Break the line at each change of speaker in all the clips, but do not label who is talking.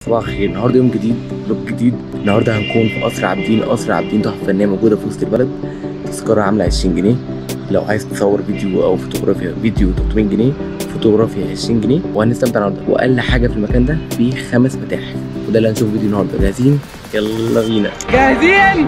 صباح الخير النهارده يوم جديد فلوج جديد النهارده هنكون في قصر عابدين قصر عابدين تحفه فنيه موجوده في وسط البلد تذكره عامله 20 جنيه لو عايز تصور فيديو او فوتوغرافيا فيديو 300 جنيه فوتوغرافيا 20 جنيه وهنستمتع النهارده واقل حاجه في المكان ده فيه خمس متاحف وده اللي هنشوفه فيديو النهارده جاهزين يلا بينا
جاهزين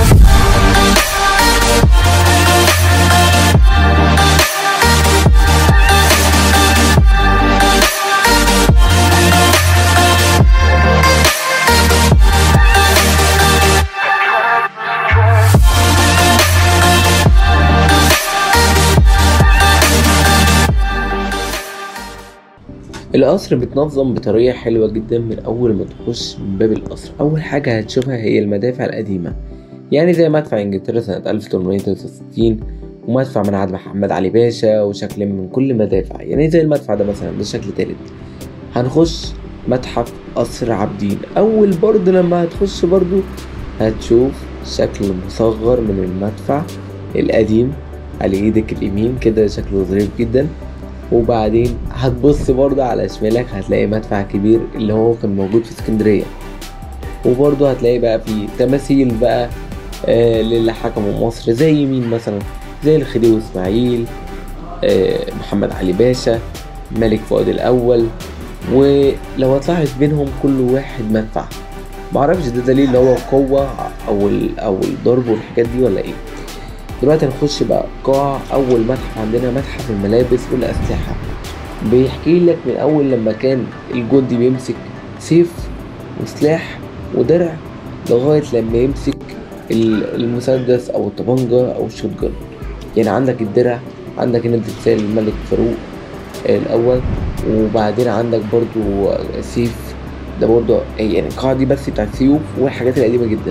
القصر بيتنظم بطريقة حلوة جدا من أول ما تخش من باب القصر أول حاجة هتشوفها هي المدافع القديمة يعني زي مدفع إنجلترا سنة 1863 ومدفع من عهد محمد علي باشا وشكل من كل مدافع يعني زي المدفع ده مثلا ده شكل تالت هنخش متحف قصر عابدين أول برضه لما هتخش برضه هتشوف شكل مصغر من المدفع القديم على ايدك اليمين كده شكله ظريف جدا وبعدين هتبص برضه على شمالك هتلاقي مدفع كبير اللي هو كان موجود في اسكندرية وبرضه هتلاقي بقى في تماثيل بقى آه للي حكموا مصر زي مين مثلا زي الخديوي اسماعيل آه محمد علي باشا ملك فؤاد الاول ولو هتلاحظ بينهم كل واحد مدفع معرفش ده دليل اللي هو قوة او ال- او الضرب والحاجات دي ولا ايه دلوقتي هنخش بقى قاع اول متحف عندنا متحف الملابس والاسلحه بيحكي لك من اول لما كان الجندي بيمسك سيف وسلاح ودرع لغايه لما يمسك ال- المسدس او الطبنجه او الشوت جن يعني عندك الدرع عندك هنا تمثال الملك فاروق الاول وبعدين عندك برضو سيف ده برضو يعني القاعه دي بس بتاعت سيوف والحاجات القديمه جدا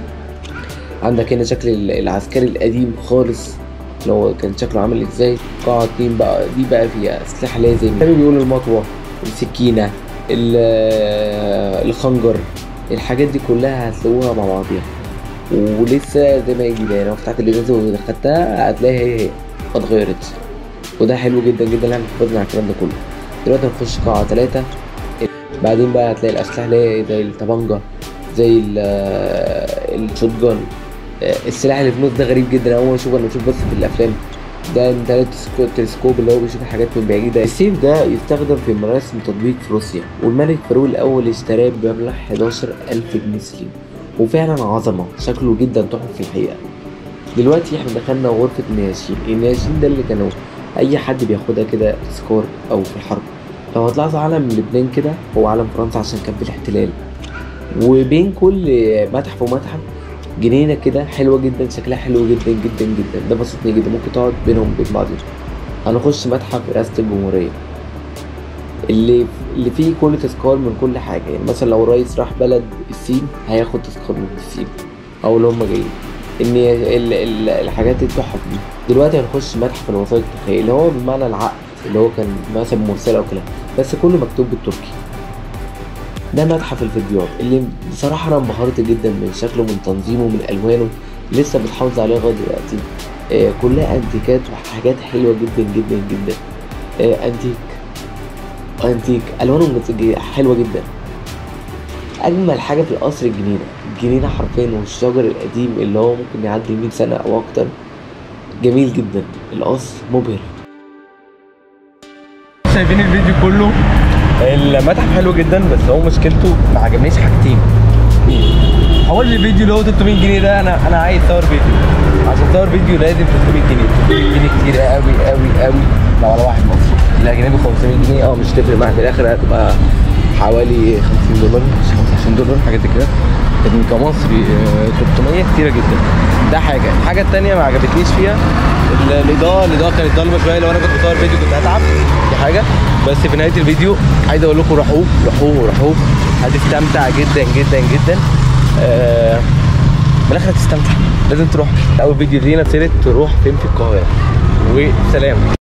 عندك هنا شكل ال- العسكري القديم خالص اللي هو كان شكله عامل ازاي قاعة اتنين بقى دي بقى فيها اسلحة اللي هي زي كانوا بيقولوا المطوة السكينة ال- الخنجر الحاجات دي كلها هتلاقوها مع بعضيها ولسه زي ما يجي يعني لو فتحت الازازة ودخلتها هتلاقي هي هي ما اتغيرتش وده حلو جدا جدا اللي احنا حفظنا على الكلام ده كله دلوقتي هنخش قاعة تلاتة بعدين بقى هتلاقي الأسلحة اللي هي زي الطبنجة زي ال- الشوت جان السلاح اللي في النص ده غريب جدا اول ما اشوفه انا بشوف بس في الافلام ده ده التلسكو- التلسكوب اللي هو بيشوف الحاجات من بعيد ده السيف ده يستخدم في مراسم تطبيق في روسيا والملك فاروق الاول اشتراه بمبلغ 11000 جنيه سليم وفعلا عظمه شكله جدا تحفه في الحقيقه دلوقتي احنا دخلنا غرفه النياشين النياشين ده اللي كانوا اي حد بياخدها كده تذكار او في الحرب لو هتلاحظوا علم لبنان كده هو علم فرنسا عشان كان في الاحتلال وبين كل متحف ومتحف جنينة كده حلوة جدا شكلها حلو جدا جدا جدا ده بسطني جدا ممكن تقعد بينهم بين بعض هنخش متحف رئاسة الجمهورية اللي اللي فيه كل تذكار من كل حاجة يعني مثلا لو الرئيس راح بلد الصين هياخد تذكار من الصين أو اللي هم جايين إن ال- ال- الحاجات التحف دي دلوقتي هنخش متحف الوثائق التاريخية اللي هو بمعنى العقد اللي هو كان مثلا مرسل أو كده بس كله مكتوب بالتركي ده متحف الفيديوهات اللي بصراحة أنا انبهرت جدا من شكله من تنظيمه من ألوانه لسه بتحافظ عليه لغاية دلوقتي آه كلها أنتيكات وحاجات حلوة جدا جدا جدا آه أنتيك أنتيك ألوانهم متج- حلوة جدا أجمل حاجة في القصر الجنينة الجنينة حرفيا والشجر القديم اللي هو ممكن يعدي 100 سنة أو أكتر جميل جدا القصر مبهر
شايفين الفيديو كله المتحف حلو جدا بس هو مشكلته ما عجبنيش حاجتين اول الفيديو اللي هو 300 جنيه ده انا انا عايز اصور فيديو عشان اصور فيديو لازم 300 جنيه 300 جنيه كتير قوي قوي قوي لو على واحد مصري الاجنبي 500 جنيه اه مش هتفرق معاك في الاخر هتبقى حوالي 50 دولار مش 25 دولار حاجه زي كده لكن كمصري آه، 300 كتيره جدا ده حاجه الحاجه التانيه ما عجبتنيش فيها ال- الاضاءه الاضاءه كانت ضلمه شويه لو انا كنت بصور فيديو كنت هتعب دي حاجه بس في نهايه الفيديو عايز اقول لكم روحوه روحوه روحوه هتستمتع جدا جدا جدا آه من الاخر هتستمتع لازم تروح اول فيديو لينا سيرت تروح فين في القاهره وسلام